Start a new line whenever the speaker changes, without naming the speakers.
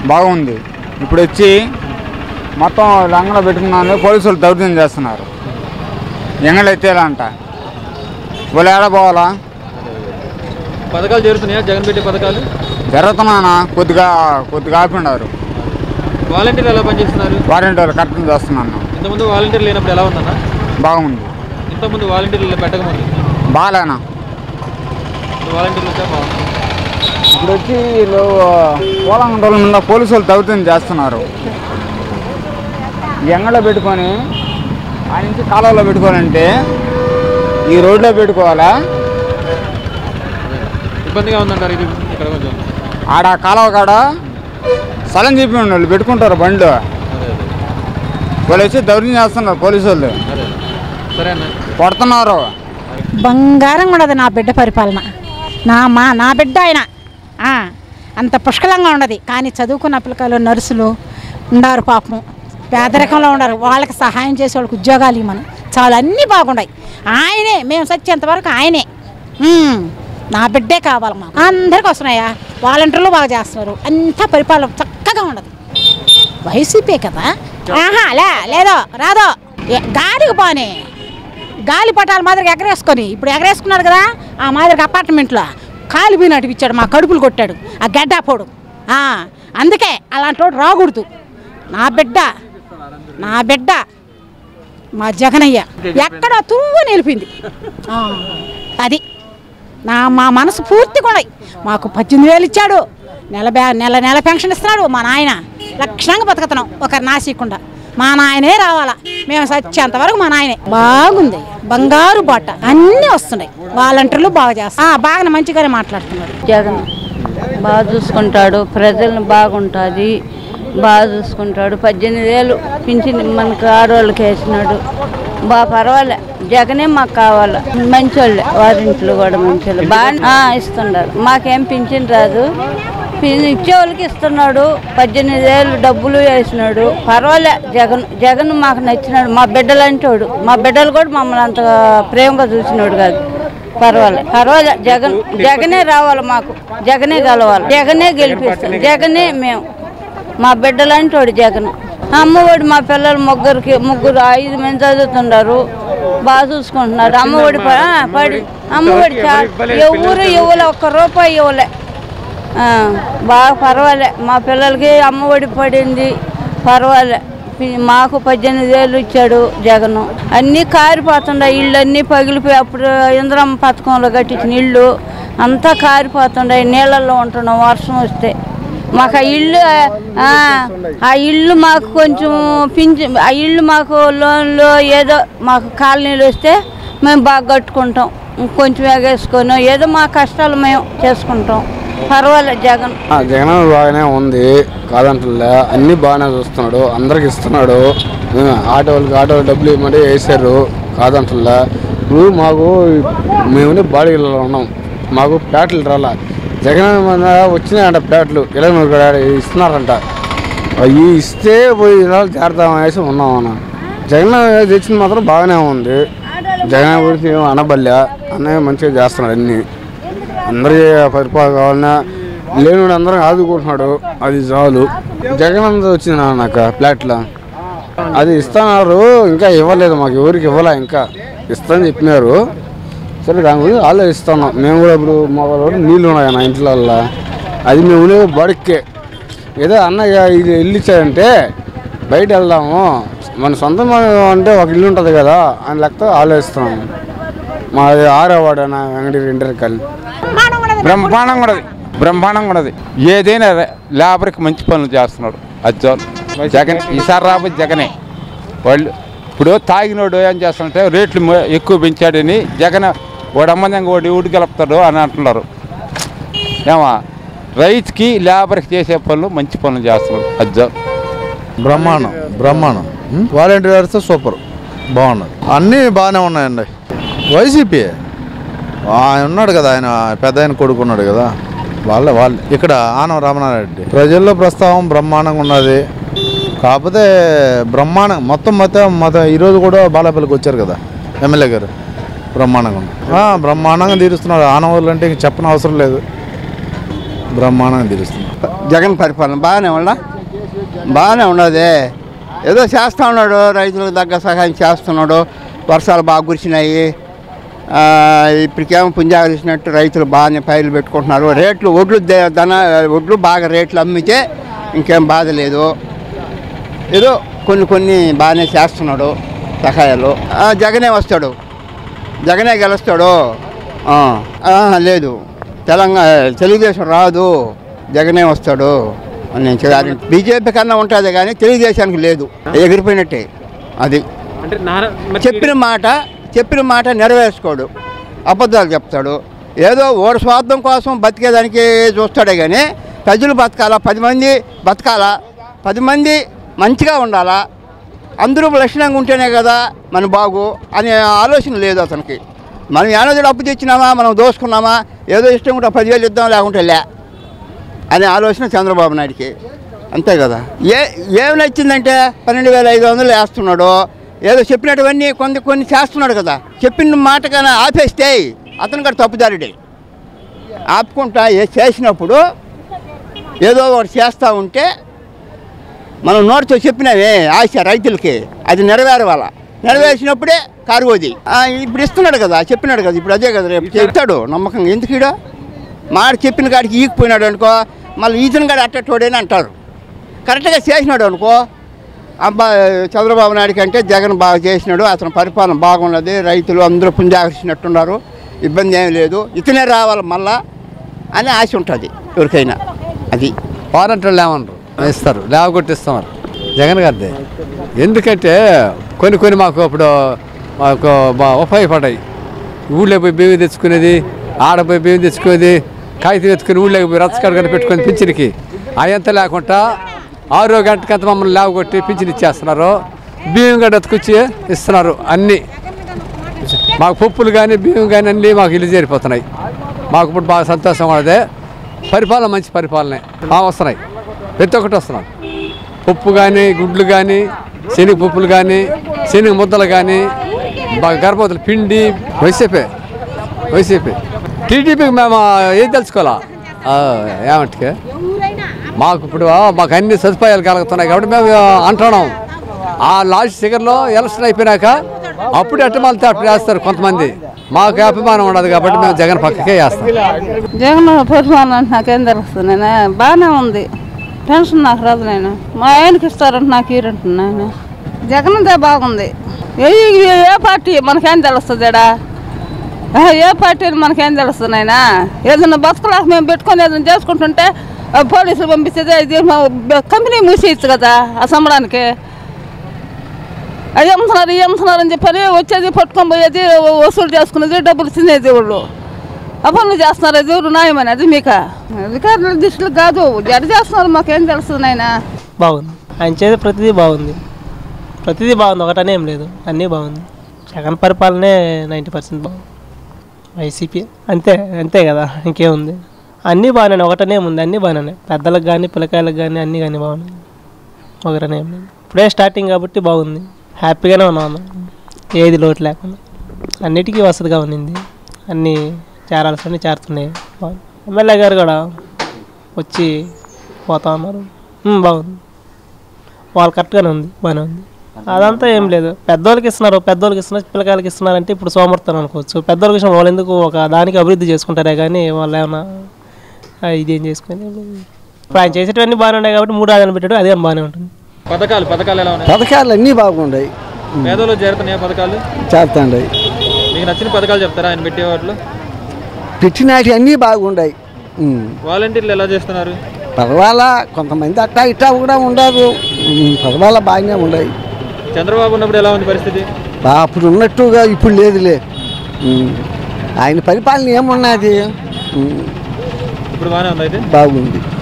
బాగుంది ఇప్పుడు వచ్చి మొత్తం లంగలో పెట్టుకున్నాను పోలీసులు దౌర్జన్యం చేస్తున్నారు ఎంగలు ఎత్తేయాలంట వాళ్ళు ఏడ పోవాలా
పథకాలు జరుగుతున్నాయా జగన్ పెట్టే పథకాలు
జరుగుతున్నానా కొద్దిగా కొద్దిగా ఆపిండారు
వాలంటీర్లు ఎలా పనిచేస్తున్నారు
వారంటీ వాళ్ళు కరెక్ట్గా చేస్తున్నాను
ఇంతకుముందు వాలంటీర్లు లేనప్పుడు ఎలా ఉందన్న
బాగుంది
ఇంతకుముందు వాలంటీర్లు పెట్టకముందు
బాగాలేనా
ఇప్పుడు వాలంటీర్లు వచ్చా బాగుంది
ఇప్పుడు వచ్చి వీళ్ళు పోలం రోజుల మీద పోలీసు వాళ్ళు దౌర్జన్యం చేస్తున్నారు ఈ ఎంగలో పెట్టుకొని ఆ నుంచి కాలువలో పెట్టుకోవాలంటే ఈ రోడ్లో పెట్టుకోవాలా
ఇబ్బందిగా ఉందంటారు ఇది ఇక్కడ కొంచెం
ఆడ కాలువ కాడ స్థలం చెప్పి వాళ్ళు పెట్టుకుంటారు బండ్లు
అదే అదే
వాళ్ళు వచ్చి దౌర్జన్యం చేస్తున్నారు పోలీసు వాళ్ళు
అదే సరే అన్న
కొడుతున్నారు
బంగారంగా ఉండదు నా బిడ్డ పరిపాలన నా మా నా బిడ్డ ఆయన ఆ, అంత పుష్కలంగా ఉండదు కానీ చదువుకున్న పిల్లకాయలు నర్సులు ఉండారు పాపం పేదరికంలో ఉన్నారు వాళ్ళకి సహాయం చేసే వాళ్ళకి ఉద్యోగాలు ఇవ్వమని చాలా అన్నీ బాగున్నాయి ఆయనే మేము సచ్చేంత వరకు ఆయనే ఉమ్, నా బిడ్డే కావాలి మాకు అందరికి వస్తున్నాయా వాలంటీర్లు బాగా చేస్తున్నారు అంతా పరిపాలన చక్కగా ఉండదు వైసీపీ కదా ఆహా లే లేదో రాదో ఏ- గాలికి పోనీ గాలి పటాల మాదిరిగా ఎగరేసుకొని ఇప్పుడు ఎగరేసుకున్నాడు కదా ఆ మాదిరిగా అపార్ట్మెంట్లో కాలు పోయినట్టు ఇచ్చాడు మా కడుపులు కొట్టాడు ఆ గడ్డాపోడు ఆ, అందుకే అలాంటి వాడు రాకూడదు నా బిడ్డ నా బిడ్డ మా జగనయ్య ఎక్కడో తువ్వు నిలిపింది ఆ, అది నా మా మనసు పూర్తి కూడా మాకు పద్దెనిమిది వేలు ఇచ్చాడు నెల బ్యా నెల నెల పెన్షన్ ఇస్తున్నాడు మా నాయన లక్షణంగా బతుకుతున్నాం ఒకరు నాసికుండా మా నాయనే రావాలా మేము సచ్చేంత వరకు మా నాయనే బాగుంది బంగారు బాట అన్నీ వస్తున్నాయి వాలంటీర్లు బాగా చేస్తారు ఆ, బాగానే మంచిగానే మాట్లాడుతున్నారు
జగన్ బాగా చూసుకుంటాడు ప్రజలను బాగుంటుంది బాగా చూసుకుంటాడు పద్దెనిమిది వేలు పింఛన్ మనకు ఆడవాళ్ళకి వేసినాడు బాగా పర్వాలే జగనే మాకు కావాలి మంచోళ్ళే వారింట్లో కూడా మంచోళ్ళు బాగా ఇస్తున్నారు మాకేం పింఛన్ రాదు పి- ఇచ్చేవాళ్ళకి ఇస్తున్నాడు పద్దెనిమిది వేలు డబ్బులు వేసినాడు పర్వాలే జగన్ జగన్ మాకు నచ్చినాడు మా బిడ్డలు అంటాడు మా బిడ్డలు కూడా మమ్మల్ని అంత ప్రేమగా చూసినాడు కాదు పర్వాలే పర్వాలే జగన్ జగనే రావాలి మాకు జగనే కలవాలి జగనే గెలిపిస్తాం జగనే మేము మా బిడ్డలంటోడు జగన్ అమ్మఒడి మా పిల్లలు ముగ్గురికి ముగ్గురు ఐదు మంది చదువుతున్నారు బాగా చూసుకుంటున్నారు అమ్మఒడి ప- ఆ, పడి అమ్మఒడి చా- ఎవరు ఇవ్వలే ఒక్క రూపాయి ఇవ్వలే ఆ, బాగా పర్వాలే మా పిల్లలకి అమ్మఒడి పడింది పర్వాలే పి- మాకు పద్దెనిమిది వేలు ఇచ్చాడు జగన్ అన్నీ కారిపోతుండే ఇళ్ళు అన్నీ పగిలిపోయి అప్పుడు ఇంద్రమ్మ పథకంలో కట్టించిన ఇళ్ళు అంతా కారిపోతుండే నీళ్ళల్లో ఉంటున్నాం వర్షం వస్తే మాకు ఆ ఇల్లు ఆ, ఆ ఇల్లు మాకు కొంచెం పింఛ ఆ ఇల్లు మాకు లోన్లో ఏదో మాకు కాలనీలు వస్తే మేము బాగా కట్టుకుంటాం కొంచెం ఎగేసుకొని ఏదో మా కష్టాలు మేము చేసుకుంటాం పర్వాలేదు జగన్
ఆ, జగన్ బాగానే ఉంది కాదంటలే అన్ని బాగానే చూస్తున్నాడు అందరికి ఇస్తున్నాడు ఆ, ఆటో వాళ్ళకి ఆటో డబ్బులు ఇవ్వమంటే వేసారు కాదంటలే ఇప్పుడు మాకు మేము బాడీలో ఉన్నాం మాకు ప్యాట్లు రాలా జగన్ మన వచ్చినాయంట ప్యాట్లు ఇలా ఇస్తున్నారంట అవి ఇస్తే పోయి ఇలా చేరదాం అనేసి ఉన్నాం అన్న జగన్ తెచ్చింది మాత్రం బాగానే ఉంది జగన్ గురించి ఏం అనబల్లే అన్నయ్య మంచిగా చేస్తున్నాడు అన్నీ అందరికీ పరిపాలన కావాలన్నా లేనివాడు అందరం ఆదుకుంటున్నాడు అది చాలు జగన్ అంతా వచ్చింది నా నాకు ప్లాట్లో అది ఇస్తున్నారు ఇంకా ఇవ్వలేదు మాకు ఎవరికి ఇవ్వలే ఇంకా ఇస్తామని చెప్పినారు సరే దాని గురించి ఆలోచిస్తున్నాం మేము కూడా ఇప్పుడు మా వాళ్ళు నీళ్ళు ఉన్నాయి నా ఇంట్లో వల్ల అది మేము ఉండేది బడికే ఏదో అన్నయ్య ఇది ఇల్లు ఇచ్చాడంటే బయట వెళ్దాము మన సొంతం అంటే ఒక ఇల్లు ఉంటుంది కదా అని లెక్క ఆలోచిస్తున్నాం మాది ఆరో వాడు నా వెంకటి రెండరికల్
బ్రహ్మాండంగా ఉన్నది బ్రహ్మాండంగా ఉన్నది ఏదైనా లేబర్కి మంచి పనులు చేస్తున్నాడు అది చాలు జగన్ ఈసారి రాబోయే జగనే వాళ్ళు ఇప్పుడు తాగినోడు ఏం చేస్తాడంటే రేట్లు మ- ఎక్కువ పెంచాడని జగన్ వాడు అమ్మందంగా వాడు ఊడి గెలుపుతాడు అని అంటున్నారు ఏమా రైతుకి లేబర్కి చేసే పనులు మంచి పనులు చేస్తున్నాడు అది చాలు
బ్రహ్మాండం బ్రహ్మాండం వాలంటీర్ వ్యవస్థ సూపర్ బాగున్నది అన్నీ బాగానే ఉన్నాయండి వైసీపీ ఆయన ఉన్నాడు కదా ఆయన పెద్ద ఆయన కొడుకున్నాడు కదా వాళ్ళే వాళ్ళే ఇక్కడ ఆనం రామనారెడ్డి ప్రజల్లో ప్రస్తావం బ్రహ్మాండంగా ఉన్నది కాకపోతే బ్రహ్మాండం మొత్తం మొత్తం మొత్తం ఈరోజు కూడా బాలాపల్లికి వచ్చారు కదా ఎమ్మెల్యే గారు బ్రహ్మాండంగా ఉంది ఆ, బ్రహ్మాండంగా తీరుస్తున్నారు ఆనవాళ్ళు అంటే ఇంక చెప్పని అవసరం లేదు బ్రహ్మాండంగా తెలుస్తుంది
జగన్ పరిపాలన బాగానే ఉండ బాగానే ఉండదు ఏదో చేస్తూ ఉన్నాడు రైతులకు తగ్గ సహాయం చేస్తున్నాడు వర్షాలు బాగా కురిసినాయి ఆ, ఇప్పటికేమో పుంజాగలు ఇచ్చినట్టు రైతులు బాగానే పైర్లు పెట్టుకుంటున్నారు రేట్లు ఒడ్లు ద- ధన ఒడ్లు బాగా రేట్లు అమ్మితే ఇంకేం బాధ లేదు ఏదో కొన్ని కొన్ని బాగానే చేస్తున్నాడు సహాయాలు ఆ, జగనే వస్తాడు జగనే గెలుస్తాడు ఆ, ఆ, లేదు తెలంగాణ తెలుగుదేశం రాదు జగనే వస్తాడు అని నేను చెప్పాను బీజేపీ కన్నా ఉంటుంది కానీ తెలుగుదేశానికి లేదు ఎగిరిపోయినట్టే అది
అంటే నారా మరి
చెప్పిన మాట చెప్పిన మాట నెరవేర్చుకోడు అబద్ధాలు చెప్తాడు ఏదో ఓడి స్వార్థం కోసం బతికేదానికి చూస్తాడే కానీ ప్రజలు బతకాలా పది మంది బతకాలా పది మంది మంచిగా ఉండాలా అందరూ లక్షణంగా ఉంటేనే కదా మన బాగు అనే ఆలోచన లేదు అతనికి మనం ఏనాడు అప్పు తెచ్చినామా మనం దోసుకున్నామా ఏదో ఇష్టం ఉంటే పదివేలు ఇద్దాం లేకుంటే లే అనే ఆలోచన చంద్రబాబు నాయుడికి అంతే కదా ఏ ఏం నచ్చిందంటే పన్నెండు వేల ఐదు వందలు వేస్తున్నాడు ఏదో చెప్పినటువన్నీ కొన్ని కొన్ని చేస్తున్నాడు కదా చెప్పిన మాట కన్నా ఆపేస్తే అతను కూడా తప్పుదారుడే ఆపుకుంటా ఏ చేసినప్పుడు ఏదో ఒకటి చేస్తూ ఉంటే మనం నోటితో చెప్పినవే ఆశ రైతులకి అది నెరవేరవాల నెరవేర్చినప్పుడే కారువది ఇప్పుడు ఇస్తున్నాడు కదా చెప్పినాడు కదా ఇప్పుడు అదే కదా రేపు చెప్తాడు నమ్మకంగా ఎందుకు ఈడ మాట చెప్పిన కాడికి ఈగిపోయినాడు అనుకో మళ్ళీ ఈతను కాడ అట్టటోడేని అంటారు కరెక్ట్గా చేసినాడు అనుకో అబ్బా చంద్రబాబు నాయుడు కంటే జగన్ బాగా చేసినాడు అతని పరిపాలన బాగున్నది రైతులు అందరూ పుంజాకర్షినట్టున్నారు ఇబ్బంది ఏం లేదు ఇతనే రావాలి మళ్ళా అని ఆశ ఉంటుంది ఎవరికైనా అది
వారంటీలు ఏమన్నారు ఇస్తారు లేవగొట్టిస్తున్నారు జగన్ గారిది ఎందుకంటే కొన్ని కొన్ని మాకు ఇప్పుడు మాకు బా- ఉపయోగపడ్డాయి ఊళ్ళో పోయి బియ్యం తెచ్చుకునేది ఆడ పోయి బియ్యం తెచ్చుకునేది కాగితం ఎత్తుకుని ఊళ్ళోకి పోయి రచ్చకాడు కానీ పెట్టుకొని పింఛన్కి అయంత లేకుండా ఆరో గంటకంత మమ్మల్ని లేవగొట్టి పింఛన్ ఇచ్చేస్తున్నారు బియ్యం గడ్డ ఎత్తుకొచ్చి ఇస్తున్నారు అన్నీ మాకు పప్పులు కానీ బియ్యం కానీ అన్నీ మాకు ఇల్లు చేరిపోతున్నాయి మాకు ఇప్పుడు బాగా సంతోషం ఉన్నదే పరిపాలన మంచి పరిపాలనే ఆ, వస్తున్నాయి ప్రతి ఒక్కటి వస్తున్నాయి పప్పు కానీ గుడ్లు కానీ శనగ పప్పులు కానీ శనగ ముద్దలు కానీ బాగా గర్భవతులు పిండి వైసీపీ వైసీపీ టీడీపీకి మేము ఏం తెలుసుకోవాలా ఆ, ఏమంటే మాకు ఇప్పుడు మాకు అన్ని సదుపాయాలు కలుగుతున్నాయి కాబట్టి మేము అంటున్నాం ఆ లాస్ట్ ఫిగర్లో ఎలక్షన్ అయిపోయినాక అప్పుడు ఎట్ట మళ్ళీ అప్పుడు వేస్తారు కొంతమంది మాకు అభిమానం ఉండదు కాబట్టి మేము జగన్ పక్కకే వేస్తాం
జగన్ పరిపాలన అంటే నాకేం తెలుస్తుంది నేను బాగానే ఉంది పెన్షన్ నాకు రాదు నేను మా ఆయనకి ఇస్తారంటే నాకు ఈరంటున్నా ఆయన జగన్దే బాగుంది ఏ ఏ పార్టీ మనకేం తెలుస్తుంది ఈడ? ఆ, ఏ పార్టీ అని మనకేం తెలుస్తుంది ఆయన ఏదైనా బతుకులాగా మేము పెట్టుకొని ఏదైనా చేసుకుంటుంటే ఆ, పోలీసులు పంపించేది ఇది మా బ- కంపెనీ మూసేయచ్చు కదా ఆ సంబడానికి అది అమ్ముతున్నారు ఇవి అమ్ముతున్నారు అని చెప్పని వచ్చేది పట్టుకొని పోయేది వసూలు చేసుకునేది డబ్బులు తినేది వాళ్ళు ఆ పనులు చేస్తున్నారు అది ఎవరు న్యాయమని అది మీక అధికారుల దృష్టిలో కాదు జడ చేస్తున్నారు మాకేం తెలుస్తుంది ఆయన
బాగుంది ఆయన చేసే ప్రతిదీ బాగుంది ప్రతిదీ బాగుంది ఒకటనే ఏం లేదు అన్నీ బాగుంది జగన్ పరిపాలనే నైంటీ పర్సెంట్ బాగుంది వైసీపీ అంతే అంతే కదా ఇంకేముంది అన్నీ బాగానే ఒకటనే ఉంది అన్నీ బాగానే పెద్దలకు కానీ పిల్లకాయలకు కానీ అన్నీ కానీ బాగున్నాయి ఒకటనే ఏం లేదు ఇప్పుడే స్టార్టింగ్ కాబట్టి బాగుంది హ్యాపీగానే ఉన్నాం ఏది లోటు లేకుండా అన్నిటికీ వసతిగా ఉన్నింది అన్నీ చేరాల్సినవి చేరుతున్నాయి బాగుంది ఎమ్మెల్యే గారు కూడా వచ్చి పోతా ఉన్నారు ఉమ్, బాగుంది వాళ్ళు కరెక్ట్గానే ఉంది బాగానే ఉంది అదంతా ఏం లేదు పెద్దోళ్ళకి ఇస్తున్నారు పెద్దోళ్ళకి ఇస్తున్నారు పిల్లకాయలకి ఇస్తున్నారంటే ఇప్పుడు సోమర్థం అనుకోవచ్చు పెద్దోళ్ళకి ఇచ్చిన వాళ్ళు ఎందుకు ఒక దానికి అభివృద్ధి చేసుకుంటారే కానీ వాళ్ళు ఏమన్నా ఆ, ఇదేం చేసుకుని ఇప్పుడు ఆయన చేసేటివన్నీ బాగానే ఉన్నాయి కాబట్టి మూడు ఆదాయాలు పెట్టాడు అదే బాగానే ఉంటుంది
పథకాలు పథకాలు ఎలా ఉన్నాయి
పథకాలు అన్నీ బాగున్నాయి
పేదలు చేరుతున్నాయా పథకాలు
చేస్తాండి
మీకు నచ్చిన పథకాలు చెప్తారా ఆయన పెట్టే వాటిలో
పెట్టినాటి అన్నీ బాగున్నాయి ఉమ్.
వాలంటీర్లు ఎలా చేస్తున్నారు
పర్వాలా కొంతమంది అట్టా ఇట్టా కూడా ఉండరు ఉమ్, పర్వాలా బాగానే ఉన్నాయి
చంద్రబాబు ఉన్నప్పుడు ఎలా ఉంది పరిస్థితి
బా అప్పుడు ఉన్నట్టుగా ఇప్పుడు లేదులే ఉమ్. ఆయన పరిపాలన ఏమున్నది ఉమ్,
ఇప్పుడు బాగానే ఉంది అయితే
బాగుంది